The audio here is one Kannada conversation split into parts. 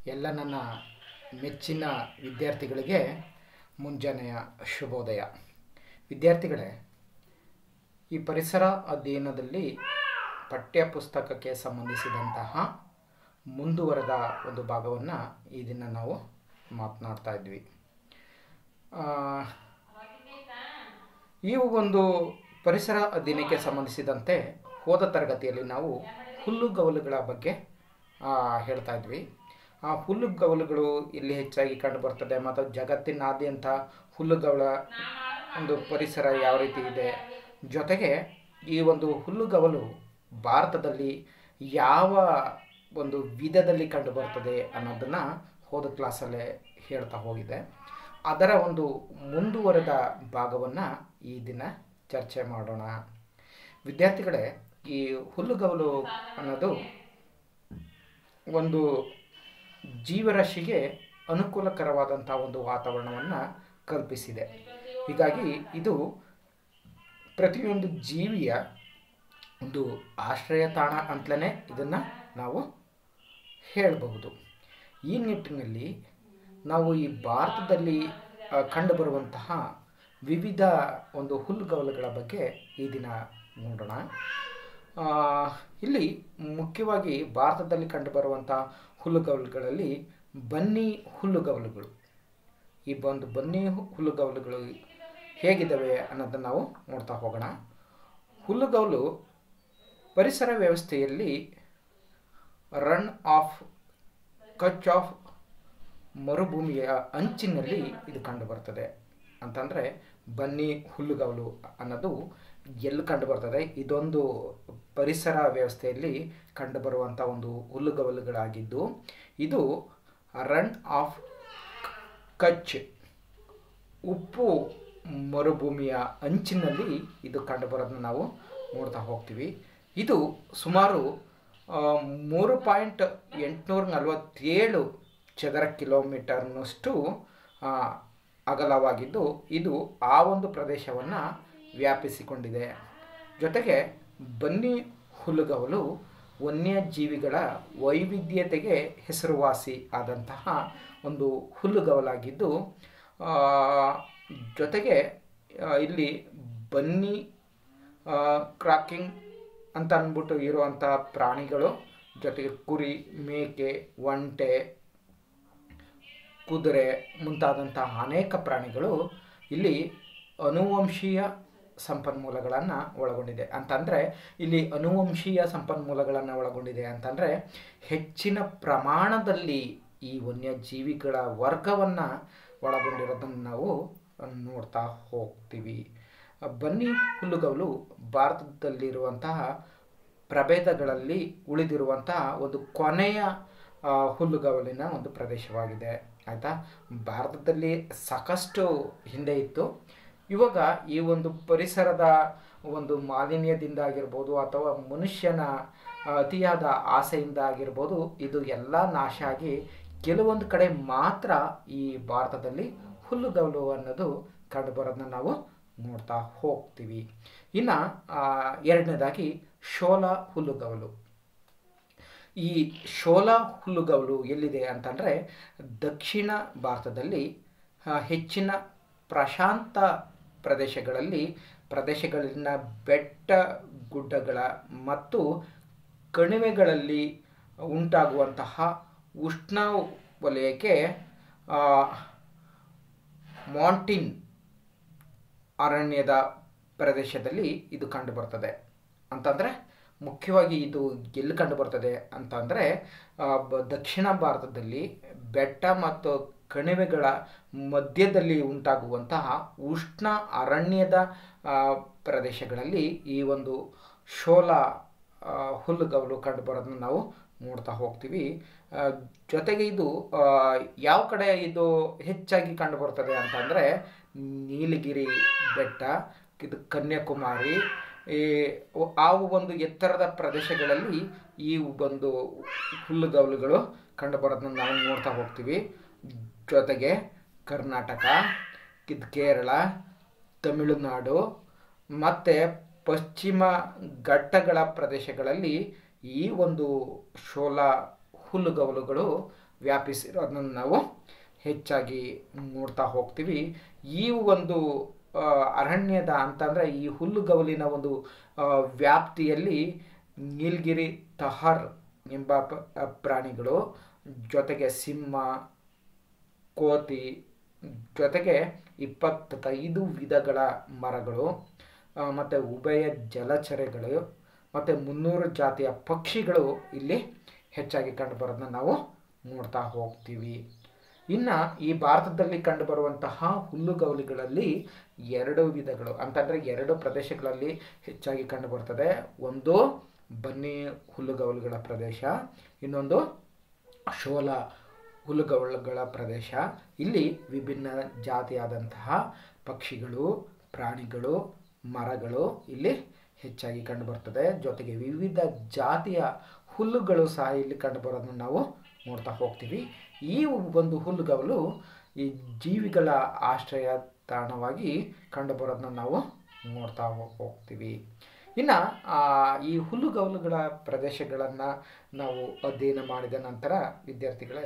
ಎಲ್ಲ ನನ್ನ ಮೆಚ್ಚಿನ ವಿದ್ಯಾರ್ಥಿಗಳಿಗೆ ಮುಂಜಾನೆಯ ಶುಭೋದಯ ವಿದ್ಯಾರ್ಥಿಗಳೇ ಈ ಪರಿಸರ ಅಧ್ಯಯನದಲ್ಲಿ ಪಠ್ಯ ಪುಸ್ತಕಕ್ಕೆ ಸಂಬಂಧಿಸಿದಂತಹ ಮುಂದುವರೆದ ಒಂದು ಭಾಗವನ್ನು ಈ ದಿನ ನಾವು ಮಾತನಾಡ್ತಾ ಇದ್ವಿ ಆ, ಈ ಒಂದು ಪರಿಸರ ಅಧ್ಯಯನಕ್ಕೆ ಸಂಬಂಧಿಸಿದಂತೆ ಹೋದ ತರಗತಿಯಲ್ಲಿ ನಾವು ಹುಲ್ಲುಗವಲುಗಳ ಬಗ್ಗೆ ಆ, ಹೇಳ್ತಾ ಇದ್ವಿ ಆ ಹುಲ್ಲುಗವಲುಗಳು ಇಲ್ಲಿ ಹೆಚ್ಚಾಗಿ ಕಂಡು ಬರ್ತದೆ ಮತ್ತು ಜಗತ್ತಿನಾದ್ಯಂತ ಹುಲ್ಲುಗವಳ ಒಂದು ಪರಿಸರ ಯಾವ ರೀತಿ ಇದೆ ಜೊತೆಗೆ ಈ ಒಂದು ಹುಲ್ಲುಗವಲು ಭಾರತದಲ್ಲಿ ಯಾವ ಒಂದು ವಿಧದಲ್ಲಿ ಕಂಡು ಬರ್ತದೆ ಅನ್ನೋದನ್ನು ಹೋದ ಕ್ಲಾಸಲ್ಲೇ ಹೇಳ್ತಾ ಹೋಗಿದೆ ಅದರ ಒಂದು ಮುಂದುವರೆದ ಭಾಗವನ್ನು ಈ ದಿನ ಚರ್ಚೆ ಮಾಡೋಣ ವಿದ್ಯಾರ್ಥಿಗಳೇ ಈ ಹುಲ್ಲುಗವಲು ಅನ್ನೋದು ಒಂದು ಜೀವರಾಶಿಗೆ ಅನುಕೂಲಕರವಾದಂಥ ಒಂದು ವಾತಾವರಣವನ್ನು ಕಲ್ಪಿಸಿದೆ ಹೀಗಾಗಿ ಇದು ಪ್ರತಿಯೊಂದು ಜೀವಿಯ ಒಂದು ಆಶ್ರಯ ತಾಣ ಅಂತಲೇ ಇದನ್ನು ನಾವು ಹೇಳಬಹುದು ಈ ನಿಟ್ಟಿನಲ್ಲಿ ನಾವು ಈ ಭಾರತದಲ್ಲಿ ಆ, ಕಂಡುಬರುವಂತಹ ವಿವಿಧ ಒಂದು ಹುಲ್ಲುಗವಲುಗಳ ಬಗ್ಗೆ ಈ ದಿನ ನೋಡೋಣ ಆ, ಇಲ್ಲಿ ಮುಖ್ಯವಾಗಿ ಭಾರತದಲ್ಲಿ ಕಂಡುಬರುವಂಥ ಹುಲ್ಲುಗವಲುಗಳಲ್ಲಿ ಬನ್ನಿ ಹುಲ್ಲುಗವಲುಗಳು ಈ ಒಂದು ಬನ್ನಿ ಹು- ಹುಲ್ಲುಗವಲುಗಳು ಹೇಗಿದ್ದಾವೆ ಅನ್ನೋದನ್ನು ನಾವು ನೋಡ್ತಾ ಹೋಗೋಣ ಹುಲ್ಲುಗವಲು ಪರಿಸರ ವ್ಯವಸ್ಥೆಯಲ್ಲಿ ರನ್ ಆಫ್ ಕಚ್ ಆಫ್ ಮರುಭೂಮಿಯ ಅಂಚಿನಲ್ಲಿ ಇದು ಕಂಡುಬರ್ತದೆ ಅಂತಂದರೆ ಬನ್ನಿ ಹುಲ್ಲುಗವಲು ಅನ್ನೋದು ಎಲ್ಲಿ ಕಂಡುಬರ್ತದೆ ಇದೊಂದು ಪರಿಸರ ವ್ಯವಸ್ಥೆಯಲ್ಲಿ ಕಂಡುಬರುವಂಥ ಒಂದು ಹುಲ್ಲುಗವಲುಗಳಾಗಿದ್ದು ಇದು ರನ್ ಆಫ್ ಕಚ್ ಉಪ್ಪು ಮರುಭೂಮಿಯ ಅಂಚಿನಲ್ಲಿ ಇದು ಕಂಡುಬರೋದನ್ನ ನಾವು ನೋಡ್ತಾ ಹೋಗ್ತೀವಿ ಇದು ಸುಮಾರು ಆ, ಮೂರು ಪಾಯಿಂಟ್ ಎಂಟುನೂರ ನಲವತ್ತೇಳು ಚದರ ಕಿಲೋಮೀಟರ್ನಷ್ಟು ಆ, ಅಗಲವಾಗಿದ್ದು ಇದು ಆ ಒಂದು ಪ್ರದೇಶವನ್ನು ವ್ಯಾಪಿಸಿಕೊಂಡಿದೆ ಜೊತೆಗೆ ಬನ್ನಿ ಹುಲ್ಲುಗವಲು ವನ್ಯಜೀವಿಗಳ ವೈವಿಧ್ಯತೆಗೆ ಹೆಸರುವಾಸಿ ಆದಂತಹ ಒಂದು ಹುಲ್ಲುಗವಲಾಗಿದ್ದು ಆ, ಜೊತೆಗೆ ಆ, ಇಲ್ಲಿ ಬನ್ನಿ ಕ್ರಾಕಿಂಗ್ ಅಂತ ಅಂದ್ಬಿಟ್ಟು ಇರುವಂಥ ಪ್ರಾಣಿಗಳು ಜೊತೆಗೆ ಕುರಿ ಮೇಕೆ ಒಂಟೆ ಕುದುರೆ ಮುಂತಾದಂತಹ ಅನೇಕ ಪ್ರಾಣಿಗಳು ಇಲ್ಲಿ ಅನುವಂಶೀಯ ಸಂಪನ್ಮೂಲಗಳನ್ನು ಒಳಗೊಂಡಿದೆ ಅಂತಂದರೆ ಇಲ್ಲಿ ಅನುವಂಶೀಯ ಸಂಪನ್ಮೂಲಗಳನ್ನು ಒಳಗೊಂಡಿದೆ ಅಂತಂದರೆ ಹೆಚ್ಚಿನ ಪ್ರಮಾಣದಲ್ಲಿ ಈ ವನ್ಯಜೀವಿಗಳ ವರ್ಗವನ್ನು ಒಳಗೊಂಡಿರೋದನ್ನು ನಾವು ನೋಡ್ತಾ ಹೋಗ್ತೀವಿ ಬನ್ನಿ ಹುಲ್ಲುಗವಲು ಭಾರತದಲ್ಲಿರುವಂತಹ ಪ್ರಭೇದಗಳಲ್ಲಿ ಉಳಿದಿರುವಂತಹ ಒಂದು ಕೊನೆಯ ಆ, ಹುಲ್ಲುಗವಲಿನ ಒಂದು ಪ್ರದೇಶವಾಗಿದೆ ಆಯಿತಾ ಭಾರತದಲ್ಲಿ ಸಾಕಷ್ಟು ಹಿಂದೆ ಇತ್ತು ಇವಾಗ ಈ ಒಂದು ಪರಿಸರದ ಒಂದು ಮಾಲಿನ್ಯದಿಂದ ಆಗಿರ್ಬೋದು ಅಥವಾ ಮನುಷ್ಯನ ಆ, ಅತಿಯಾದ ಆಸೆಯಿಂದ ಆಗಿರ್ಬೋದು ಇದು ಎಲ್ಲ ನಾಶ ಆಗಿ ಕೆಲವೊಂದು ಕಡೆ ಮಾತ್ರ ಈ ಭಾರತದಲ್ಲಿ ಹುಲ್ಲುಗವಲು ಅನ್ನೋದು ಕಂಡುಬರೋದನ್ನ ನಾವು ನೋಡ್ತಾ ಹೋಗ್ತೀವಿ ಇನ್ನು ಎರಡನೇದಾಗಿ ಶೋಲ ಹುಲ್ಲುಗವಲು ಈ ಶೋಲ ಹುಲ್ಲುಗವಲು ಎಲ್ಲಿದೆ ಅಂತಂದರೆ ದಕ್ಷಿಣ ಭಾರತದಲ್ಲಿ ಆ, ಹೆಚ್ಚಿನ ಪ್ರಶಾಂತ ಪ್ರದೇಶಗಳಲ್ಲಿ ಪ್ರದೇಶಗಳಲ್ಲಿನ ಬೆಟ್ಟ ಗುಡ್ಡಗಳ ಮತ್ತು ಕಣಿವೆಗಳಲ್ಲಿ ಉಂಟಾಗುವಂತಹ ಉಷ್ಣ ವಲಯಕ್ಕೆ ಆ, ಮಾಂಟಿನ್ ಅರಣ್ಯದ ಪ್ರದೇಶದಲ್ಲಿ ಇದು ಕಂಡುಬರ್ತದೆ ಅಂತಂದರೆ ಮುಖ್ಯವಾಗಿ ಇದು ಎಲ್ಲಿ ಕಂಡುಬರ್ತದೆ ಅಂತಂದರೆ ಆ, ಬ- ದಕ್ಷಿಣ ಭಾರತದಲ್ಲಿ ಬೆಟ್ಟ ಮತ್ತು ಕಣಿವೆಗಳ ಮಧ್ಯದಲ್ಲಿ ಉಂಟಾಗುವಂತಹ ಉಷ್ಣ ಅರಣ್ಯದ ಆ, ಪ್ರದೇಶಗಳಲ್ಲಿ ಈ ಒಂದು ಶೋಲ ಆ, ಹುಲ್ಲುಗವಲು ಕಂಡುಬರೋದನ್ನ ನಾವು ನೋಡ್ತಾ ಹೋಗ್ತೀವಿ ಆ, ಜೊತೆಗೆ ಇದು ಆ, ಯಾವ ಕಡೆ ಇದು ಹೆಚ್ಚಾಗಿ ಕಂಡುಬರ್ತದೆ ಅಂತಂದರೆ ನೀಲಗಿರಿ ಬೆಟ್ಟ ಇದು ಕನ್ಯಾಕುಮಾರಿ ಈ ಆ ಒಂದು ಎತ್ತರದ ಪ್ರದೇಶಗಳಲ್ಲಿ ಈ ಒಂದು ಹುಲ್ಲುಗವಲುಗಳು ಕಂಡುಬರೋದನ್ನ ನಾವು ನೋಡ್ತಾ ಹೋಗ್ತೀವಿ ಜೊತೆಗೆ ಕರ್ನಾಟಕ ಇದು ಕೇರಳ ತಮಿಳುನಾಡು ಮತ್ತು ಪಶ್ಚಿಮ ಘಟ್ಟಗಳ ಪ್ರದೇಶಗಳಲ್ಲಿ ಈ ಒಂದು ಶೋಲ ಹುಲ್ಲುಗವಲುಗಳು ವ್ಯಾಪಿಸಿರೋದನ್ನು ನಾವು ಹೆಚ್ಚಾಗಿ ನೋಡ್ತಾ ಹೋಗ್ತೀವಿ ಈ ಒಂದು ಆ, ಅರಣ್ಯದ ಅಂತಂದರೆ ಈ ಹುಲ್ಲುಗವಲಿನ ಒಂದು ಆ, ವ್ಯಾಪ್ತಿಯಲ್ಲಿ ನೀಲಗಿರಿ ತಹರ್ ಎಂಬ ಪ- ಪ್ರಾಣಿಗಳು ಜೊತೆಗೆ ಸಿಂಹ ಕೋತಿ ಜೊತೆಗೆ ಇಪ್ಪತ್ತೈದು ವಿಧಗಳ ಮರಗಳು ಆ, ಮತ್ತು ಉಭಯ ಜಲಚರಗಳು ಮತ್ತು ಮುನ್ನೂರು ಜಾತಿಯ ಪಕ್ಷಿಗಳು ಇಲ್ಲಿ ಹೆಚ್ಚಾಗಿ ಕಂಡುಬರೋದನ್ನ ನಾವು ನೋಡ್ತಾ ಹೋಗ್ತೀವಿ ಇನ್ನು ಈ ಭಾರತದಲ್ಲಿ ಕಂಡುಬರುವಂತಹ ಹುಲ್ಲುಗವಲಿಗಳಲ್ಲಿ ಎರಡು ವಿಧಗಳು ಅಂತಂದರೆ ಎರಡು ಪ್ರದೇಶಗಳಲ್ಲಿ ಹೆಚ್ಚಾಗಿ ಕಂಡುಬರ್ತದೆ ಒಂದು ಬನ್ನಿ ಹುಲ್ಲುಗವಲುಗಳ ಪ್ರದೇಶ ಇನ್ನೊಂದು ಶೋಲ ಹುಲ್ಲುಗವಲುಗಳ ಪ್ರದೇಶ ಇಲ್ಲಿ ವಿಭಿನ್ನ ಜಾತಿಯಾದಂತಹ ಪಕ್ಷಿಗಳು ಪ್ರಾಣಿಗಳು ಮರಗಳು ಇಲ್ಲಿ ಹೆಚ್ಚಾಗಿ ಕಂಡುಬರ್ತದೆ ಜೊತೆಗೆ ವಿವಿಧ ಜಾತಿಯ ಹುಲ್ಲುಗಳು ಸಹ ಇಲ್ಲಿ ಕಂಡುಬರೋದನ್ನು ನಾವು ನೋಡ್ತಾ ಹೋಗ್ತೀವಿ ಈ ಒಂದು ಹುಲ್ಲುಗವಲು ಈ ಜೀವಿಗಳ ಆಶ್ರಯ ತಾಣವಾಗಿ ಕಂಡುಬರೋದನ್ನ ನಾವು ನೋಡ್ತಾ ಹೋ- ಹೋಗ್ತೀವಿ ಇನ್ನು ಈ ಹುಲ್ಲುಗವಲುಗಳ ಪ್ರದೇಶಗಳನ್ನು ನಾವು ಅಧ್ಯಯನ ಮಾಡಿದ ನಂತರ ವಿದ್ಯಾರ್ಥಿಗಳೇ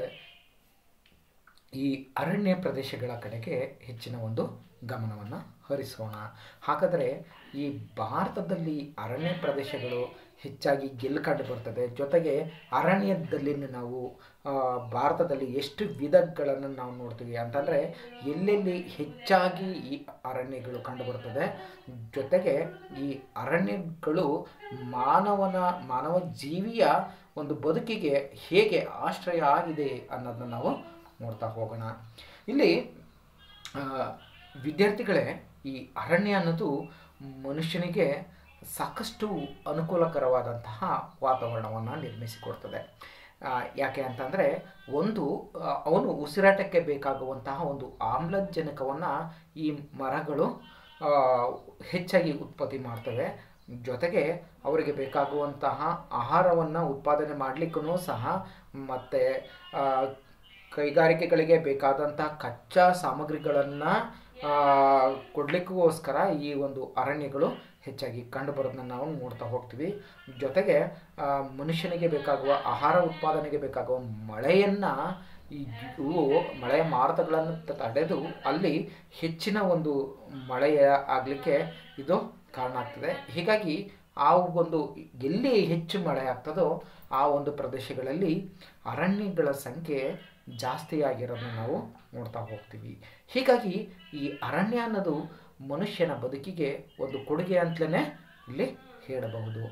ಈ ಅರಣ್ಯ ಪ್ರದೇಶಗಳ ಕಡೆಗೆ ಹೆಚ್ಚಿನ ಒಂದು ಗಮನವನ್ನು ಹರಿಸೋಣ ಹಾಗಾದರೆ ಈ ಭಾರತದಲ್ಲಿ ಅರಣ್ಯ ಪ್ರದೇಶಗಳು ಹೆಚ್ಚಾಗಿ ಗೆಲ್ಲು ಕಂಡು ಬರ್ತದೆ ಜೊತೆಗೆ ಅರಣ್ಯದಲ್ಲಿ ನಾವು ಆ, ಭಾರತದಲ್ಲಿ ಎಷ್ಟು ವಿಧಗಳನ್ನು ನಾವು ನೋಡ್ತೀವಿ ಅಂತಂದರೆ ಎಲ್ಲೆಲ್ಲಿ ಹೆಚ್ಚಾಗಿ ಈ ಅರಣ್ಯಗಳು ಕಂಡುಬರ್ತದೆ ಜೊತೆಗೆ ಈ ಅರಣ್ಯಗಳು ಮಾನವನ ಮಾನವ ಜೀವಿಯ ಒಂದು ಬದುಕಿಗೆ ಹೇಗೆ ಆಶ್ರಯ ಆಗಿದೆ ಅನ್ನೋದನ್ನ ನಾವು ನೋಡ್ತಾ ಹೋಗೋಣ ಇಲ್ಲಿ ಆ, ವಿದ್ಯಾರ್ಥಿಗಳೇ ಈ ಅರಣ್ಯ ಅನ್ನೋದು ಮನುಷ್ಯನಿಗೆ ಸಾಕಷ್ಟು ಅನುಕೂಲಕರವಾದಂತಹ ವಾತಾವರಣವನ್ನು ನಿರ್ಮಿಸಿಕೊಡ್ತದೆ ಆ, ಯಾಕೆ ಅಂತಂದರೆ ಒಂದು ಆ, ಅವನು ಉಸಿರಾಟಕ್ಕೆ ಬೇಕಾಗುವಂತಹ ಒಂದು ಆಮ್ಲಜನಕವನ್ನು ಈ ಮರಗಳು ಆ, ಹೆಚ್ಚಾಗಿ ಉತ್ಪತ್ತಿ ಮಾಡ್ತವೆ ಜೊತೆಗೆ ಅವರಿಗೆ ಬೇಕಾಗುವಂತಹ ಆಹಾರವನ್ನು ಉತ್ಪಾದನೆ ಮಾಡಲಿಕ್ಕೂ ಸಹ ಮತ್ತು ಕೈಗಾರಿಕೆಗಳಿಗೆ ಬೇಕಾದಂತಹ ಕಚ್ಚಾ ಸಾಮಗ್ರಿಗಳನ್ನು ಕೊಡಲಿಕ್ಕೋಸ್ಕರ ಈ ಒಂದು ಅರಣ್ಯಗಳು ಹೆಚ್ಚಾಗಿ ಕಂಡುಬರೋದನ್ನ ನಾವು ನೋಡ್ತಾ ಹೋಗ್ತೀವಿ ಜೊತೆಗೆ ಆ, ಮನುಷ್ಯನಿಗೆ ಬೇಕಾಗುವ ಆಹಾರ ಉತ್ಪಾದನೆಗೆ ಬೇಕಾಗುವ ಮಳೆಯನ್ನು ಈ ಇವು ಮಳೆಯ ಮಾರುತಗಳನ್ನು ತಡೆದು ಅಲ್ಲಿ ಹೆಚ್ಚಿನ ಒಂದು ಮಳೆಯ ಆಗಲಿಕ್ಕೆ ಇದು ಕಾರಣ ಆಗ್ತದೆ ಹೀಗಾಗಿ ಆ ಒಂದು ಎಲ್ಲಿ ಹೆಚ್ಚು ಮಳೆ ಆಗ್ತದೋ ಆ ಒಂದು ಪ್ರದೇಶಗಳಲ್ಲಿ ಅರಣ್ಯಗಳ ಸಂಖ್ಯೆ ಜಾಸ್ತಿ ಆಗಿರೋದನ್ನ ನಾವು ನೋಡ್ತಾ ಹೋಗ್ತೀವಿ ಹೀಗಾಗಿ ಈ ಅರಣ್ಯ ಅನ್ನೋದು ಮನುಷ್ಯನ ಬದುಕಿಗೆ ಒಂದು ಕೊಡುಗೆ ಅಂತಲೇ ಇಲ್ಲಿ ಹೇಳಬಹುದು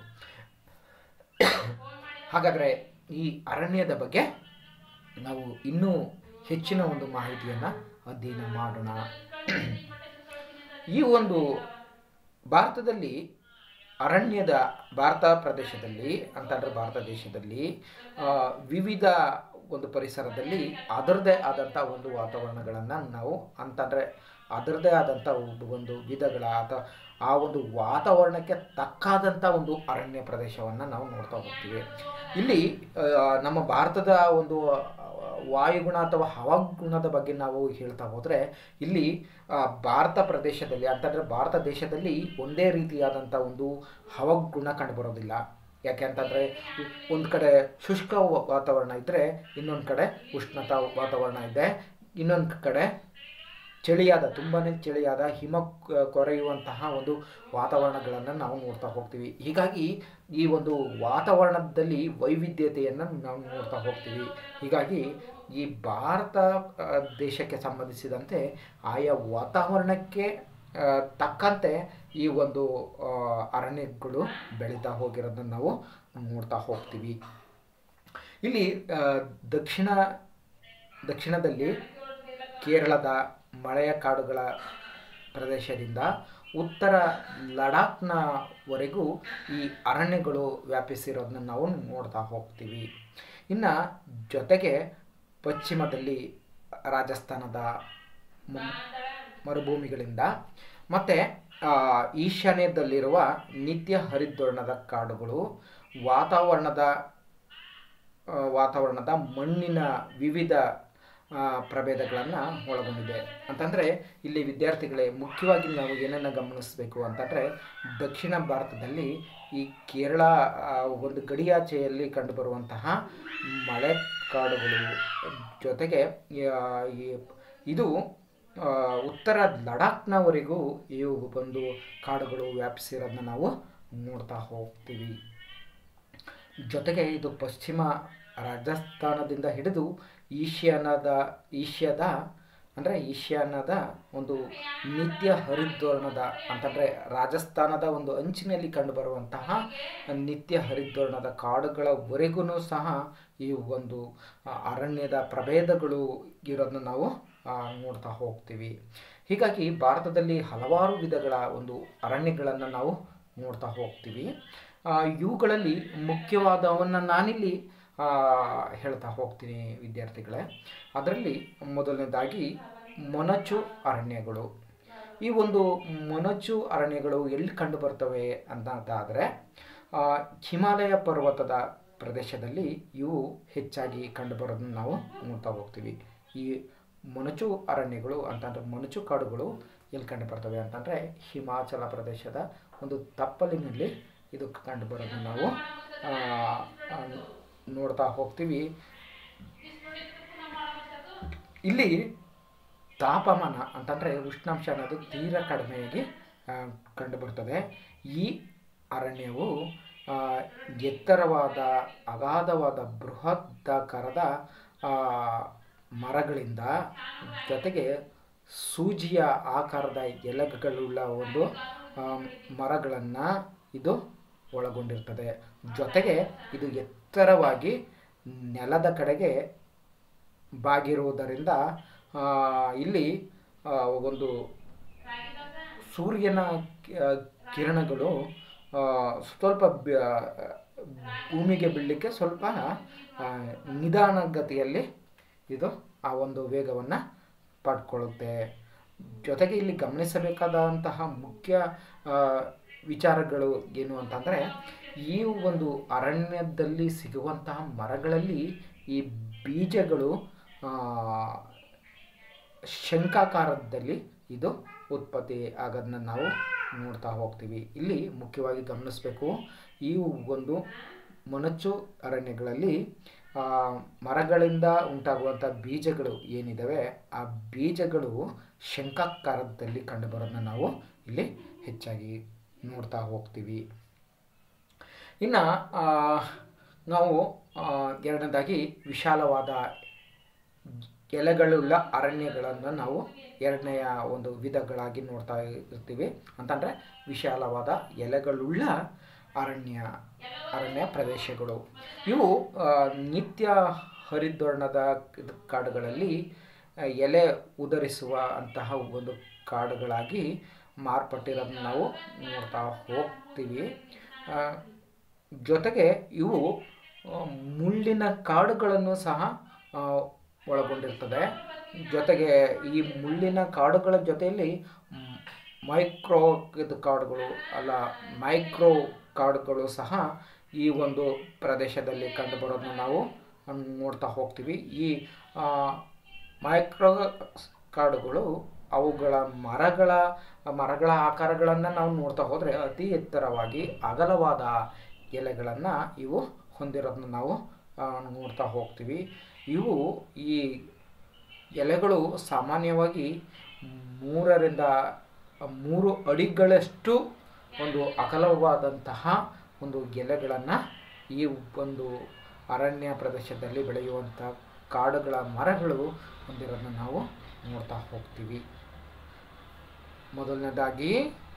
ಹಾಗಾದರೆ ಈ ಅರಣ್ಯದ ಬಗ್ಗೆ ನಾವು ಇನ್ನೂ ಹೆಚ್ಚಿನ ಒಂದು ಮಾಹಿತಿಯನ್ನು ಅಧ್ಯಯನ ಮಾಡೋಣ ಈ ಒಂದು ಭಾರತದಲ್ಲಿ ಅರಣ್ಯದ ಭಾರತ ಪ್ರದೇಶದಲ್ಲಿ ಅಂತಂದರೆ ಭಾರತ ದೇಶದಲ್ಲಿ ಆ, ವಿವಿಧ ಒಂದು ಪರಿಸರದಲ್ಲಿ ಅದರದೇ ಆದಂಥ ಒಂದು ವಾತಾವರಣಗಳನ್ನು ನಾವು ಅಂತಂದರೆ ಅದರದೇ ಆದಂಥ ಒಂದು ಒಂದು ವಿಧಗಳ ಅಥವಾ ಆ ಒಂದು ವಾತಾವರಣಕ್ಕೆ ತಕ್ಕಾದಂಥ ಒಂದು ಅರಣ್ಯ ಪ್ರದೇಶವನ್ನು ನಾವು ನೋಡ್ತಾ ಹೋಗ್ತೀವಿ ಇಲ್ಲಿ ಆ, ನಮ್ಮ ಭಾರತದ ಒಂದು ಆ, ವಾಯುಗುಣ ಅಥವಾ ಹವಾಗುಣದ ಬಗ್ಗೆ ನಾವು ಹೇಳ್ತಾ ಹೋದರೆ ಇಲ್ಲಿ ಆ, ಭಾರತ ಪ್ರದೇಶದಲ್ಲಿ ಅಂತಂದರೆ ಭಾರತ ದೇಶದಲ್ಲಿ ಒಂದೇ ರೀತಿಯಾದಂಥ ಒಂದು ಹವಾಗುಣ ಕಂಡುಬರೋದಿಲ್ಲ ಯಾಕೆ ಅಂತಂದರೆ ಒಂದು ಕಡೆ ಶುಷ್ಕ ವ- ವಾತಾವರಣ ಇದ್ದರೆ ಇನ್ನೊಂದು ಕಡೆ ಉಷ್ಣತಾ ವಾತಾವರಣ ಇದೆ ಇನ್ನೊಂದು ಕಡೆ ಚಳಿಯಾದ ತುಂಬಾ ಚಳಿಯಾದ ಹಿಮ ಕ- ಕೊರೆಯುವಂತಹ ಒಂದು ವಾತಾವರಣಗಳನ್ನು ನಾವು ನೋಡ್ತಾ ಹೋಗ್ತೀವಿ ಹೀಗಾಗಿ ಈ ಒಂದು ವಾತಾವರಣದಲ್ಲಿ ವೈವಿಧ್ಯತೆಯನ್ನು ನಾವು ನೋಡ್ತಾ ಹೋಗ್ತೀವಿ ಹೀಗಾಗಿ ಈ ಭಾರತ ಆ, ದೇಶಕ್ಕೆ ಸಂಬಂಧಿಸಿದಂತೆ ಆಯಾ ವಾತಾವರಣಕ್ಕೆ ಆ, ತಕ್ಕಂತೆ ಈ ಒಂದು ಆ, ಅರಣ್ಯಗಳು ಬೆಳೀತಾ ಹೋಗಿರೋದನ್ನು ನಾವು ನೋಡ್ತಾ ಹೋಗ್ತೀವಿ ಇಲ್ಲಿ ಆ, ದಕ್ಷಿಣ ದಕ್ಷಿಣದಲ್ಲಿ ಕೇರಳದ ಮಳೆಯ ಕಾಡುಗಳ ಪ್ರದೇಶದಿಂದ ಉತ್ತರ ಲಡಾಖ್ನವರೆಗೂ ಈ ಅರಣ್ಯಗಳು ವ್ಯಾಪಿಸಿರೋದನ್ನ ನಾವು ನೋಡ್ತಾ ಹೋಗ್ತೀವಿ ಇನ್ನು ಜೊತೆಗೆ ಪಶ್ಚಿಮದಲ್ಲಿ ರಾಜಸ್ಥಾನದ ಮ- ಮರುಭೂಮಿಗಳಿಂದ ಮತ್ತು ಈಶಾನ್ಯದಲ್ಲಿರುವ ನಿತ್ಯ ಹರಿದ್ವರ್ಣದ ಕಾಡುಗಳು ವಾತಾವರಣದ ಆ, ವಾತಾವರಣದ ಮಣ್ಣಿನ ವಿವಿಧ ಆ, ಪ್ರಭೇದಗಳನ್ನು ಒಳಗೊಂಡಿದೆ ಅಂತಂದರೆ ಇಲ್ಲಿ ವಿದ್ಯಾರ್ಥಿಗಳೇ ಮುಖ್ಯವಾಗಿ ನಾವು ಏನನ್ನು ಗಮನಿಸಬೇಕು ಅಂತಂದರೆ ದಕ್ಷಿಣ ಭಾರತದಲ್ಲಿ ಈ ಕೇರಳ ಆ, ಒಂದು ಗಡಿಯಾಚೆಯಲ್ಲಿ ಕಂಡುಬರುವಂತಹ ಮಳೆಕಾಡುಗಳು ಜೊತೆಗೆ ಆ, ಈ- ಇದು ಆ, ಉತ್ತರ ಲಡಾಖ್ನವರೆಗೂ ಈ ಒಂದು ಕಾಡುಗಳು ವ್ಯಾಪಿಸಿರೋದನ್ನ ನಾವು ನೋಡ್ತಾ ಹೋಗ್ತೀವಿ ಜೊತೆಗೆ ಇದು ಪಶ್ಚಿಮ ರಾಜಸ್ಥಾನದಿಂದ ಹಿಡಿದು ಈಶಾನ್ಯದ ಈಷ್ಯಾದ ಅಂದರೆ ಈಶಾನ್ಯದ ಒಂದು ನಿತ್ಯ ಹರಿದ್ವರ್ಣದ ಅಂತಂದರೆ ರಾಜಸ್ಥಾನದ ಒಂದು ಅಂಚಿನಲ್ಲಿ ಕಂಡುಬರುವಂತಹ ನಿತ್ಯ ಹರಿದ್ವರ್ಣದ ಕಾಡುಗಳವರೆಗೂ ಸಹ ಈ ಒಂದು ಆ, ಅರಣ್ಯದ ಪ್ರಭೇದಗಳು ಇರೋದನ್ನ ನಾವು ಆ, ನೋಡ್ತಾ ಹೋಗ್ತೀವಿ ಹೀಗಾಗಿ ಭಾರತದಲ್ಲಿ ಹಲವಾರು ವಿಧಗಳ ಒಂದು ಅರಣ್ಯಗಳನ್ನು ನಾವು ನೋಡ್ತಾ ಹೋಗ್ತೀವಿ ಆ, ಇವುಗಳಲ್ಲಿ ಮುಖ್ಯವಾದವನ್ನು ನಾನಿಲ್ಲಿ ಆ, ಹೇಳ್ತಾ ಹೋಗ್ತೀನಿ ವಿದ್ಯಾರ್ಥಿಗಳೇ ಅದರಲ್ಲಿ ಮೊದಲನೇದಾಗಿ ಮೊನಚು ಅರಣ್ಯಗಳು ಈ ಒಂದು ಮೊನಚು ಅರಣ್ಯಗಳು ಎಲ್ಲಿ ಕಂಡು ಬರ್ತವೆ ಅಂತಂದಾದರೆ ಹಿಮಾಲಯ ಪರ್ವತದ ಪ್ರದೇಶದಲ್ಲಿ ಇವು ಹೆಚ್ಚಾಗಿ ಕಂಡುಬರೋದನ್ನು ನಾವು ನೋಡ್ತಾ ಹೋಗ್ತೀವಿ ಈ ಮೊನಚು ಅರಣ್ಯಗಳು ಅಂತಂದ್ರೆ ಮೊನಚು ಕಾಡುಗಳು ಎಲ್ಲಿ ಕಂಡು ಬರ್ತವೆ ಅಂತಂದರೆ ಹಿಮಾಚಲ ಪ್ರದೇಶದ ಒಂದು ತಪ್ಪಲಿನಲ್ಲಿ ಇದು ಕಂಡು ಬರೋದನ್ನು ನಾವು ಆ, ಆ, ನೋಡ್ತಾ ಹೋಗ್ತೀವಿ ಇಲ್ಲಿ ತಾಪಮಾನ ಅಂತಂದರೆ ಉಷ್ಣಾಂಶ ಅನ್ನೋದು ತೀರಾ ಕಡಿಮೆಯಾಗಿ ಆ, ಕಂಡುಬರ್ತದೆ ಈ ಅರಣ್ಯವು ಆ, ಎತ್ತರವಾದ ಅಗಾಧವಾದ ಬೃಹದಾಕಾರದ ಆ, ಮರಗಳಿಂದ ಜೊತೆಗೆ ಸೂಜಿಯ ಆಕಾರದ ಎಲೆಗಳುಳ್ಳ ಒಂದು ಮರಗಳನ್ನು ಇದು ಒಳಗೊಂಡಿರ್ತದೆ ಜೊತೆಗೆ ಇದು ಎತ್ತರವಾಗಿ ನೆಲದ ಕಡೆಗೆ ಬಾಗಿರುವುದರಿಂದ ಆ, ಇಲ್ಲಿ ಆ, ಒಂದು ಸೂರ್ಯನ ಕಿ- ಕಿರಣಗಳು ಆ, ಸ್ವಲ್ಪ ಬ- ಭೂಮಿಗೆ ಬೀಳಲಿಕ್ಕೆ ಸ್ವಲ್ಪ ಆ, ನಿಧಾನಗತಿಯಲ್ಲಿ ಇದು ಆ ಒಂದು ವೇಗವನ್ನು ಪಡ್ಕೊಳ್ಳುತ್ತೆ ಜೊತೆಗೆ ಇಲ್ಲಿ ಗಮನಿಸಬೇಕಾದಂತಹ ಮುಖ್ಯ ಆ, ವಿಚಾರಗಳು ಏನು ಅಂತಂದರೆ ಈ ಒಂದು ಅರಣ್ಯದಲ್ಲಿ ಸಿಗುವಂತಹ ಮರಗಳಲ್ಲಿ ಈ ಬೀಜಗಳು ಆ, ಶಂಖಾಕಾರದಲ್ಲಿ ಇದು ಉತ್ಪತ್ತಿ ಆಗೋದನ್ನ ನಾವು ನೋಡ್ತಾ ಹೋಗ್ತೀವಿ ಇಲ್ಲಿ ಮುಖ್ಯವಾಗಿ ಗಮನಿಸಬೇಕು ಈ ಒಂದು ಮೊನಚು ಅರಣ್ಯಗಳಲ್ಲಿ ಆ, ಮರಗಳಿಂದ ಉಂಟಾಗುವಂಥ ಬೀಜಗಳು ಏನಿದ್ದಾವೆ ಆ ಬೀಜಗಳು ಶಂಖಾಕಾರದಲ್ಲಿ ಕಂಡುಬರೋದನ್ನ ನಾವು ಇಲ್ಲಿ ಹೆಚ್ಚಾಗಿ ನೋಡ್ತಾ ಹೋಗ್ತೀವಿ ಇನ್ನು ನಾವು ಆ, ಎರಡನೇದಾಗಿ ವಿಶಾಲವಾದ ಎಲೆಗಳುಳ್ಳ ಅರಣ್ಯಗಳನ್ನು ನಾವು ಎರಡನೆಯ ಒಂದು ವಿಧಗಳಾಗಿ ನೋಡ್ತಾ ಇರ್ತೀವಿ ಅಂತಂದರೆ ವಿಶಾಲವಾದ ಎಲೆಗಳುಳ್ಳ ಅರಣ್ಯ ಅರಣ್ಯ ಪ್ರದೇಶಗಳು ಇವು ಆ, ನಿತ್ಯ ಹರಿದ್ವರ್ಣದ ಇದ್ ಕಾಡುಗಳಲ್ಲಿ ಆ, ಎಲೆ ಉದರಿಸುವ ಅಂತಹ ಒಂದು ಕಾಡುಗಳಾಗಿ ಮಾರ್ಪಟ್ಟಿರೋದನ್ನ ನಾವು ನೋಡ್ತಾ ಹೋಗ್ತೀವಿ ಆ, ಜೊತೆಗೆ ಇವು ಆ, ಮುಳ್ಳಿನ ಕಾಡುಗಳನ್ನು ಸಹ ಆ, ಒಳಗೊಂಡಿರ್ತದೆ ಜೊತೆಗೆ ಈ ಮುಳ್ಳಿನ ಕಾಡುಗಳ ಜೊತೆಯಲ್ಲಿ ಮ್, ಮೈಕ್ರೋ ಇದು ಕಾಡುಗಳು ಅಲ್ಲ ಮೈಕ್ರೋ ಕಾಡುಗಳು ಸಹ ಈ ಒಂದು ಪ್ರದೇಶದಲ್ಲಿ ಕಂಡುಬರೋದನ್ನ ನಾವು ನೋಡ್ತಾ ಹೋಗ್ತೀವಿ ಈ ಆ, ಮೈಕ್ರೋ ಕಾಡುಗಳು ಅವುಗಳ ಮರಗಳ ಮರಗಳ ಆಕಾರಗಳನ್ನು ನಾವು ನೋಡ್ತಾ ಹೋದರೆ ಅತಿ ಎತ್ತರವಾಗಿ ಅಗಲವಾದ ಎಲೆಗಳನ್ನು ಇವು ಹೊಂದಿರೋದನ್ನ ನಾವು ಆ, ನೋಡ್ತಾ ಹೋಗ್ತೀವಿ ಇವು ಈ ಎಲೆಗಳು ಸಾಮಾನ್ಯವಾಗಿ ಮೂರರಿಂದ ಮೂರು ಅಡಿಗಳಷ್ಟು ಒಂದು ಅಗಲವಾದಂತಹ ಒಂದು ಎಲೆಗಳನ್ನು ಈ ಒಂದು ಅರಣ್ಯ ಪ್ರದೇಶದಲ್ಲಿ ಬೆಳೆಯುವಂಥ ಕಾಡುಗಳ ಮರಗಳು ಹೊಂದಿರೋದನ್ನ ನಾವು ನೋಡ್ತಾ ಹೋಗ್ತೀವಿ ಮೊದಲನೇದಾಗಿ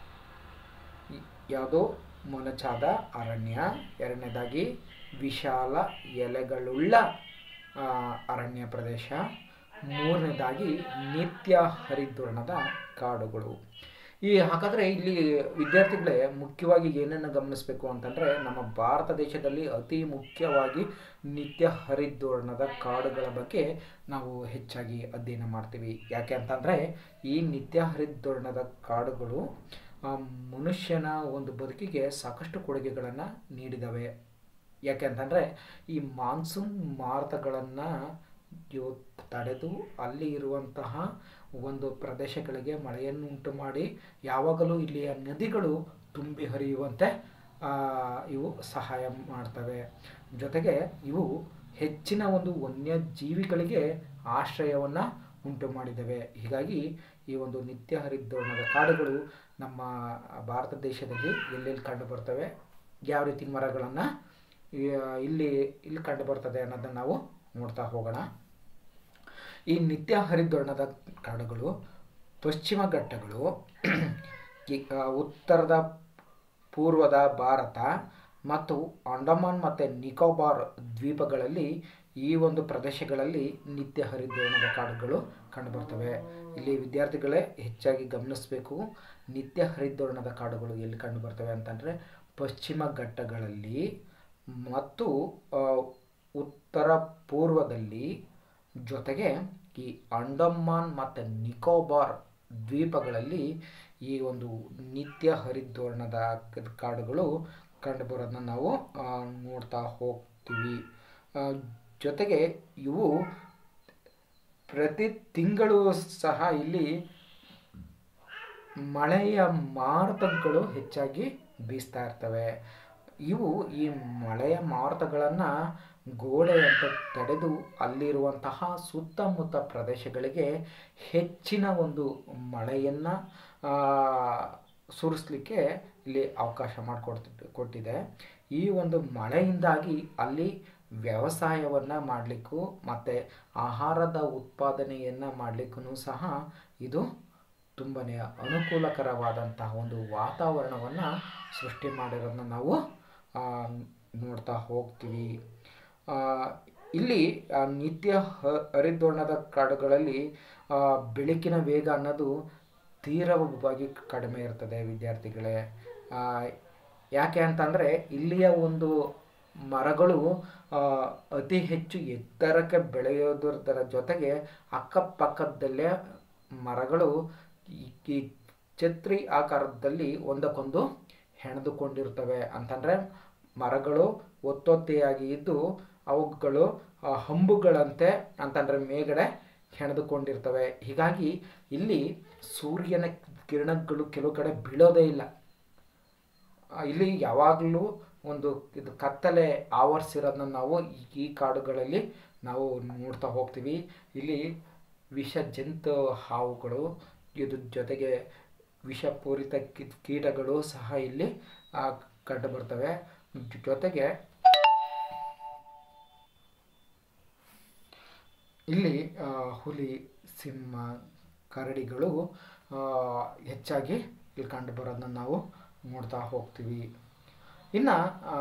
ಯಾವುದೋ ಮೊನಚಾದ ಅರಣ್ಯ ಎರಡನೇದಾಗಿ ವಿಶಾಲ ಎಲೆಗಳುಳ್ಳ ಆ, ಅರಣ್ಯ ಪ್ರದೇಶ ಮೂರನೇದಾಗಿ ನಿತ್ಯ ಹರಿದ್ವರ್ಣದ ಕಾಡುಗಳು ಈ ಹಾಗಾದರೆ ಇಲ್ಲಿ ವಿದ್ಯಾರ್ಥಿಗಳೇ ಮುಖ್ಯವಾಗಿ ಏನನ್ನು ಗಮನಿಸಬೇಕು ಅಂತಂದರೆ ನಮ್ಮ ಭಾರತ ದೇಶದಲ್ಲಿ ಅತಿ ಮುಖ್ಯವಾಗಿ ನಿತ್ಯ ಹರಿದ್ವರ್ಣದ ಕಾಡುಗಳ ಬಗ್ಗೆ ನಾವು ಹೆಚ್ಚಾಗಿ ಅಧ್ಯಯನ ಮಾಡ್ತೀವಿ ಯಾಕೆ ಅಂತಂದರೆ ಈ ನಿತ್ಯ ಹರಿದ್ವರ್ಣದ ಕಾಡುಗಳು ಆ, ಮನುಷ್ಯನ ಒಂದು ಬದುಕಿಗೆ ಸಾಕಷ್ಟು ಕೊಡುಗೆಗಳನ್ನು ನೀಡಿದವೆ ಯಾಕೆ ಅಂತಂದರೆ ಈ ಮಾನ್ಸೂನ್ ಮಾರುತಗಳನ್ನು ಇವು ತಡೆದು ಅಲ್ಲಿ ಇರುವಂತಹ ಒಂದು ಪ್ರದೇಶಗಳಿಗೆ ಮಳೆಯನ್ನು ಉಂಟು ಮಾಡಿ ಯಾವಾಗಲೂ ಇಲ್ಲಿಯ ನದಿಗಳು ತುಂಬಿ ಹರಿಯುವಂತೆ ಆ, ಇವು ಸಹಾಯ ಮಾಡ್ತವೆ ಜೊತೆಗೆ ಇವು ಹೆಚ್ಚಿನ ಒಂದು ವನ್ಯಜೀವಿಗಳಿಗೆ ಆಶ್ರಯವನ್ನು ಉಂಟು ಮಾಡಿದವೆ ಹೀಗಾಗಿ ಈ ಒಂದು ನಿತ್ಯ ಹರಿದ್ವರ್ಣದ ಕಾಡುಗಳು ನಮ್ಮ ಭಾರತ ದೇಶದಲ್ಲಿ ಎಲ್ಲೆಲ್ಲಿ ಕಂಡು ಬರ್ತವೆ ಯಾವ ರೀತಿ ಮರಗಳನ್ನು ಇಲ್ಲಿ ಇಲ್ಲಿ ಕಂಡು ಬರ್ತದೆ ಅನ್ನೋದನ್ನು ನಾವು ನೋಡ್ತಾ ಹೋಗೋಣ ಈ ನಿತ್ಯ ಹರಿದ್ವರ್ಣದ ಕಾಡುಗಳು ಪಶ್ಚಿಮ ಘಟ್ಟಗಳು ಈ, ಆ, ಉತ್ತರದ ಪೂರ್ವದ ಭಾರತ ಮತ್ತು ಅಂಡಮಾನ್ ಮತ್ತು ನಿಕೋಬಾರ್ ದ್ವೀಪಗಳಲ್ಲಿ ಈ ಒಂದು ಪ್ರದೇಶಗಳಲ್ಲಿ ನಿತ್ಯ ಹರಿದ್ವರ್ಣದ ಕಾಡುಗಳು ಕಂಡುಬರ್ತವೆ ಇಲ್ಲಿ ವಿದ್ಯಾರ್ಥಿಗಳೇ ಹೆಚ್ಚಾಗಿ ಗಮನಿಸಬೇಕು ನಿತ್ಯ ಹರಿದ್ವರ್ಣದ ಕಾಡುಗಳು ಎಲ್ಲಿ ಕಂಡುಬರ್ತವೆ ಅಂತಂದರೆ ಪಶ್ಚಿಮ ಘಟ್ಟಗಳಲ್ಲಿ ಮತ್ತು ಆ, ಉತ್ತರ ಪೂರ್ವದಲ್ಲಿ ಜೊತೆಗೆ ಈ ಅಂಡಮಾನ್ ಮತ್ತು ನಿಕೋಬಾರ್ ದ್ವೀಪಗಳಲ್ಲಿ ಈ ಒಂದು ನಿತ್ಯ ಹರಿದ್ವರ್ಣದ ಕ- ಕಾಡುಗಳು ಕಂಡುಬರೋದನ್ನ ನಾವು ಆ, ನೋಡ್ತಾ ಹೋಗ್ತೀವಿ ಆ, ಜೊತೆಗೆ ಇವು ಪ್ರತಿ ತಿಂಗಳು ಸಹ ಇಲ್ಲಿ ಮಳೆಯ ಮಾರುತಗಳು ಹೆಚ್ಚಾಗಿ ಬೀಸ್ತಾ ಇರ್ತವೆ ಇವು ಈ ಮಳೆಯ ಮಾರುತಗಳನ್ನು ಗೋಡೆಯಂತೆ ತಡೆದು ಅಲ್ಲಿರುವಂತಹ ಸುತ್ತಮುತ್ತ ಪ್ರದೇಶಗಳಿಗೆ ಹೆಚ್ಚಿನ ಒಂದು ಮಳೆಯನ್ನು ಸುರಿಸ್ಲಿಕ್ಕೆ ಇಲ್ಲಿ ಅವಕಾಶ ಮಾಡಿಕೊಡ್ತಿ ಕೊಟ್ಟಿದೆ ಈ ಒಂದು ಮಳೆಯಿಂದಾಗಿ ಅಲ್ಲಿ ವ್ಯವಸಾಯವನ್ನು ಮಾಡಲಿಕ್ಕೂ ಮತ್ತು ಆಹಾರದ ಉತ್ಪಾದನೆಯನ್ನು ಮಾಡಲಿಕ್ಕೂ ಸಹ ಇದು ತುಂಬನೇ ಅನುಕೂಲಕರವಾದಂತಹ ಒಂದು ವಾತಾವರಣವನ್ನು ಸೃಷ್ಟಿ ಮಾಡಿರೋದನ್ನ ನಾವು ಆ, ನೋಡ್ತಾ ಹೋಗ್ತೀವಿ ಆ, ಇಲ್ಲಿ ಆ, ನಿತ್ಯ ಹ ಹರಿದ್ವರ್ಣದ ಕಾಡುಗಳಲ್ಲಿ ಆ, ಬೆಳಕಿನ ವೇಗ ಅನ್ನೋದು ತೀವ್ರವಾಗಿ ಕಡಿಮೆ ಇರ್ತದೆ ವಿದ್ಯಾರ್ಥಿಗಳೇ ಆ, ಯಾಕೆ ಅಂತಂದರೆ ಇಲ್ಲಿಯ ಒಂದು ಮರಗಳು ಆ, ಅತಿ ಹೆಚ್ಚು ಎತ್ತರಕ್ಕೆ ಬೆಳೆಯೋದರ ಜೊತೆಗೆ ಅಕ್ಕಪಕ್ಕದಲ್ಲೇ ಮರಗಳು ಈ ಈ ಛತ್ರಿ ಆಕಾರದಲ್ಲಿ ಒಂದಕ್ಕೊಂದು ಹೆಣೆದುಕೊಂಡಿರ್ತವೆ ಅಂತಂದರೆ ಮರಗಳು ಒತ್ತೊತ್ತೆಯಾಗಿ ಇದ್ದು ಅವುಗಳು ಆ, ಹಂಬುಗಳಂತೆ ಅಂತಂದರೆ ಮೇಗಡೆ ಹೆಣೆದುಕೊಂಡಿರ್ತವೆ ಹೀಗಾಗಿ ಇಲ್ಲಿ ಸೂರ್ಯನ ಕಿರಣಗಳು ಕೆಲವು ಕಡೆ ಬೀಳೋದೇ ಇಲ್ಲ ಆ, ಇಲ್ಲಿ ಯಾವಾಗಲೂ ಒಂದು ಇದು ಕತ್ತಲೆ ಆವರಿಸಿರೋದನ್ನ ನಾವು ಈ- ಈ ಕಾಡುಗಳಲ್ಲಿ ನಾವು ನೋಡ್ತಾ ಹೋಗ್ತೀವಿ ಇಲ್ಲಿ ವಿಷ ಜಂತು ಹಾವುಗಳು ಇದ್ರ ಜೊತೆಗೆ ವಿಷಪೂರಿತ ಕಿ- ಕೀಟಗಳು ಸಹ ಇಲ್ಲಿ ಆ, ಕಂಡು ಬರ್ತವೆ ಜೊ- ಜೊತೆಗೆ ಇಲ್ಲಿ ಆ, ಹುಲಿ ಸಿಂಹ ಕರಡಿಗಳು ಆ, ಹೆಚ್ಚಾಗಿ ಇಲ್ಲಿ ಕಂಡು ಬರೋದನ್ನ ನಾವು ನೋಡ್ತಾ ಹೋಗ್ತೀವಿ ಇನ್ನು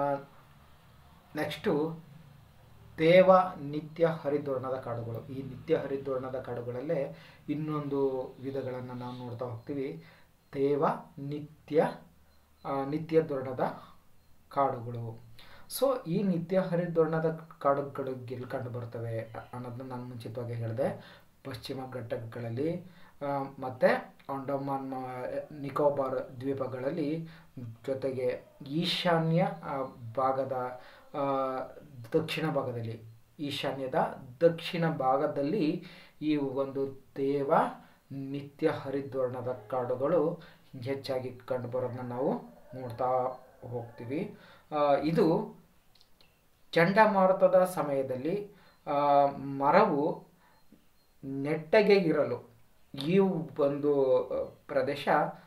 ನೆಕ್ಸ್ಟು ದೇವ ನಿತ್ಯ ಹರಿದ್ವರ್ಣದ ಕಾಡುಗಳು ಈ ನಿತ್ಯ ಹರಿದ್ವರ್ಣದ ಕಾಡುಗಳಲ್ಲೇ ಇನ್ನೊಂದು ವಿಧಗಳನ್ನು ನಾವು ನೋಡ್ತಾ ಹೋಗ್ತೀವಿ ದೇವ ನಿತ್ಯ ಆ, ನಿತ್ಯ ದ್ವರ್ಣದ ಕಾಡುಗಳು ಸೊ ಈ ನಿತ್ಯ ಹರಿದ್ವರ್ಣದ ಕಾಡುಗಳು ಎಲ್ಲಿ ಕಂಡು ಬರ್ತವೆ ಅನ್ನೋದನ್ನ ನಾನು ಮುಂಚಿತವಾಗಿ ಹೇಳಿದೆ ಪಶ್ಚಿಮ ಘಟ್ಟಗಳಲ್ಲಿ ಆ, ಮತ್ತೆ ಅಂಡಮಾನ್ ಆ, ನಿಕೋಬಾರ್ ದ್ವೀಪಗಳಲ್ಲಿ ಜೊತೆಗೆ ಈಶಾನ್ಯ ಆ, ಭಾಗದ ಆ, ದಕ್ಷಿಣ ಭಾಗದಲ್ಲಿ ಈಶಾನ್ಯದ ದಕ್ಷಿಣ ಭಾಗದಲ್ಲಿ ಈ ಒಂದು ದೇವ ನಿತ್ಯ ಹರಿದ್ವರ್ಣದ ಕಾಡುಗಳು ಹೆಚ್ಚಾಗಿ ಕಂಡುಬರೋದನ್ನ ನಾವು ನೋಡ್ತಾ ಹೋಗ್ತೀವಿ ಆ, ಇದು ಚಂಡಮಾರುತದ ಸಮಯದಲ್ಲಿ ಆ, ಮರವು ನೆಟ್ಟಗೆ ಇರಲು ಈ ಒಂದು ಆ, ಪ್ರದೇಶ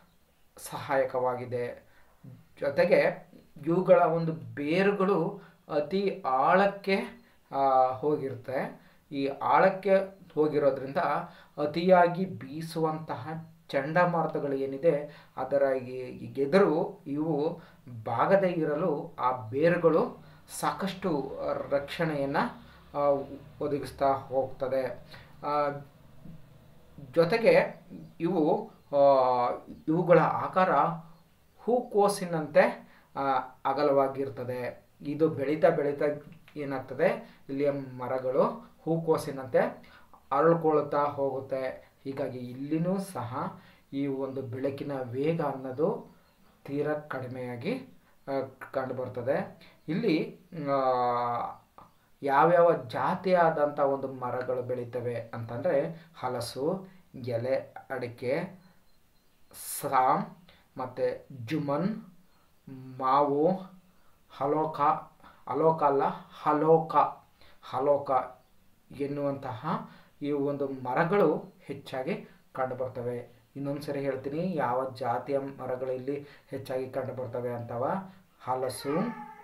ಸಹಾಯಕವಾಗಿದೆ ಜೊತೆಗೆ ಇವುಗಳ ಒಂದು ಬೇರುಗಳು ಅತಿ ಆಳಕ್ಕೆ ಆ, ಹೋಗಿರುತ್ತೆ ಈ ಆಳಕ್ಕೆ ಹೋಗಿರೋದ್ರಿಂದ ಅತಿಯಾಗಿ ಬೀಸುವಂತಹ ಚಂಡಮಾರುತಗಳು ಏನಿದೆ ಅದರ ಈ ಎದುರು ಇವು ಬಾಗದೇ ಇರಲು ಆ ಬೇರುಗಳು ಸಾಕಷ್ಟು ರಕ್ಷಣೆಯನ್ನು ಒದಗಿಸ್ತಾ ಹೋಗ್ತದೆ ಆ, ಜೊತೆಗೆ ಇವು ಆ, ಇವುಗಳ ಆಕಾರ ಹೂಕೋಸಿನಂತೆ ಆ, ಅಗಲವಾಗಿರ್ತದೆ ಇದು ಬೆಳೀತಾ ಬೆಳೀತಾ ಏನಾಗ್ತದೆ ಇಲ್ಲಿಯ ಮರಗಳು ಹೂಕೋಸಿನಂತೆ ಅರಳ್ಕೊಳ್ತಾ ಹೋಗುತ್ತೆ ಹೀಗಾಗಿ ಇಲ್ಲಿನೂ ಸಹ ಈ ಒಂದು ಬೆಳಕಿನ ವೇಗ ಅನ್ನೋದು ತೀರಾ ಕಡಿಮೆಯಾಗಿ ಆ, ಕಂಡುಬರ್ತದೆ ಇಲ್ಲಿ ಆ, ಯಾವ್ಯಾವ ಜಾತಿಯಾದಂಥ ಒಂದು ಮರಗಳು ಬೆಳೀತವೆ ಅಂತಂದರೆ ಹಲಸು ಎಲೆ ಅಡಿಕೆ ಸಾಮ್ ಮತ್ತು ಜುಮನ್ ಮಾವು ಹಲೋಕ ಅಲೋಕ ಅಲ್ಲ ಹಲೋಕ ಹಲೋಕ ಎನ್ನುವಂತಹ ಈ ಒಂದು ಮರಗಳು ಹೆಚ್ಚಾಗಿ ಕಂಡುಬರ್ತವೆ ಇನ್ನೊಂದು ಸರಿ ಹೇಳ್ತೀನಿ ಯಾವ ಜಾತಿಯ ಮರಗಳು ಇಲ್ಲಿ ಹೆಚ್ಚಾಗಿ ಕಂಡುಬರ್ತವೆ ಅಂತವ ಹಲಸು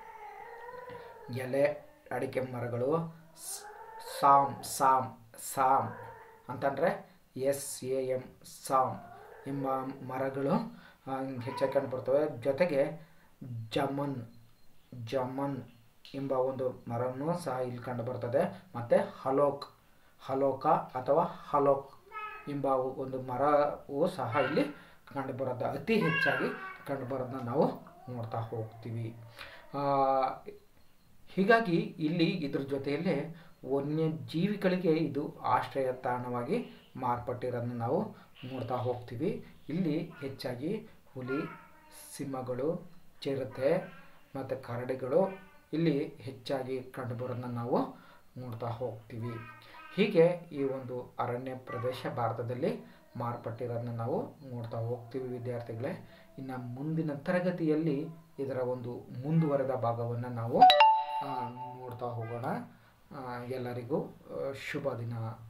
ಎಲೆ ಅಡಿಕೆ ಮರಗಳು ಸ್- ಸಾಮ್ ಸಾಮ್ ಸಾಮ್ ಅಂತಂದರೆ ಎಸ್ ಎ ಎಮ್ ಸಾಮ್ ಎಂಬ ಮರಗಳು ಆ, ಹೆಚ್ಚಾಗಿ ಕಂಡುಬರ್ತವೆ ಜೊತೆಗೆ ಜಮನ್ ಜಮನ್ ಎಂಬ ಒಂದು ಮರವನ್ನು ಸಹ ಇಲ್ಲಿ ಕಂಡುಬರ್ತದೆ ಮತ್ತು ಹಲೋಕ್ ಹಲೋಕ ಅಥವಾ ಹಲೋಕ್ ಎಂಬ ಒಂದು ಮರವು ಸಹ ಇಲ್ಲಿ ಕಂಡುಬರೋದು ಅತಿ ಹೆಚ್ಚಾಗಿ ಕಂಡುಬರೋದನ್ನ ನಾವು ನೋಡ್ತಾ ಹೋಗ್ತೀವಿ ಆ, ಹೀಗಾಗಿ ಇಲ್ಲಿ ಇದ್ರ ಜೊತೆಯಲ್ಲೇ ವನ್ಯಜೀವಿಗಳಿಗೆ ಇದು ಆಶ್ರಯ ತಾಣವಾಗಿ ಮಾರ್ಪಟ್ಟಿರೋದನ್ನು ನಾವು ನೋಡ್ತಾ ಹೋಗ್ತೀವಿ ಇಲ್ಲಿ ಹೆಚ್ಚಾಗಿ ಹುಲಿ ಸಿಂಹಗಳು ಚಿರತೆ ಮತ್ತು ಕರಡಿಗಳು ಇಲ್ಲಿ ಹೆಚ್ಚಾಗಿ ಕಂಡುಬರೋದನ್ನ ನಾವು ನೋಡ್ತಾ ಹೋಗ್ತೀವಿ ಹೀಗೆ ಈ ಒಂದು ಅರಣ್ಯ ಪ್ರದೇಶ ಭಾರತದಲ್ಲಿ ಮಾರ್ಪಟ್ಟಿರೋದನ್ನ ನಾವು ನೋಡ್ತಾ ಹೋಗ್ತೀವಿ ವಿದ್ಯಾರ್ಥಿಗಳೇ ಇನ್ನು ಮುಂದಿನ ತರಗತಿಯಲ್ಲಿ ಇದರ ಒಂದು ಮುಂದುವರೆದ ಭಾಗವನ್ನು ನಾವು ಆ, ನೋಡ್ತಾ ಹೋಗೋಣ ಆ, ಎಲ್ಲರಿಗೂ ಆ, ಶುಭ ದಿನ